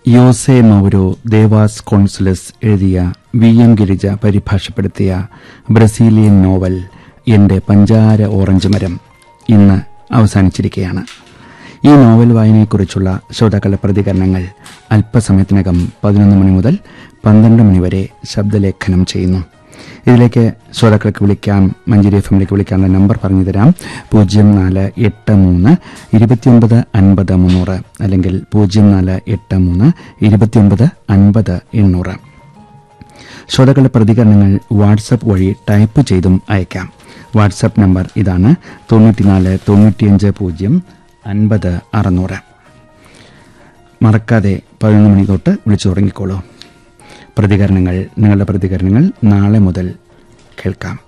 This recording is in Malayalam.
യോസെ മൗരോ ദേവാസ് കോൺസുലസ് എഴുതിയ വി എം ഗിരിജ പരിഭാഷപ്പെടുത്തിയ ബ്രസീലിയൻ നോവൽ എന്റെ പഞ്ചാര ഓറഞ്ച് മരം ഇന്ന് അവസാനിച്ചിരിക്കുകയാണ് ഈ നോവൽ വായനയെക്കുറിച്ചുള്ള ശ്രോതാക്കളുടെ പ്രതികരണങ്ങൾ അല്പസമയത്തിനകം പതിനൊന്ന് മണി മുതൽ പന്ത്രണ്ട് മണി വരെ ശബ്ദലേഖനം ചെയ്യുന്നു ഇതിലേക്ക് ശ്രോതാക്കൾക്ക് വിളിക്കാം മഞ്ചേരി എഫ് എമ്മിലേക്ക് വിളിക്കാനുള്ള നമ്പർ പറഞ്ഞു തരാം പൂജ്യം നാല് എട്ട് മൂന്ന് ഇരുപത്തിയൊൻപത് അൻപത് മുന്നൂറ് അല്ലെങ്കിൽ പൂജ്യം നാല് എട്ട് മൂന്ന് ഇരുപത്തിയൊൻപത് അൻപത് എണ്ണൂറ് ശ്രോതാക്കളുടെ പ്രതികരണങ്ങൾ വാട്സപ്പ് വഴി ടൈപ്പ് ചെയ്തും അയക്കാം വാട്സപ്പ് നമ്പർ ഇതാണ് തൊണ്ണൂറ്റിനാല് തൊണ്ണൂറ്റിയഞ്ച് പൂജ്യം അൻപത് അറുന്നൂറ് മറക്കാതെ പതിനൊന്ന് മണി തൊട്ട് വിളിച്ചു തുടങ്ങിക്കോളൂ പ്രതികരണങ്ങൾ നിങ്ങളുടെ പ്രതികരണങ്ങൾ നാളെ മുതൽ കേൾക്കാം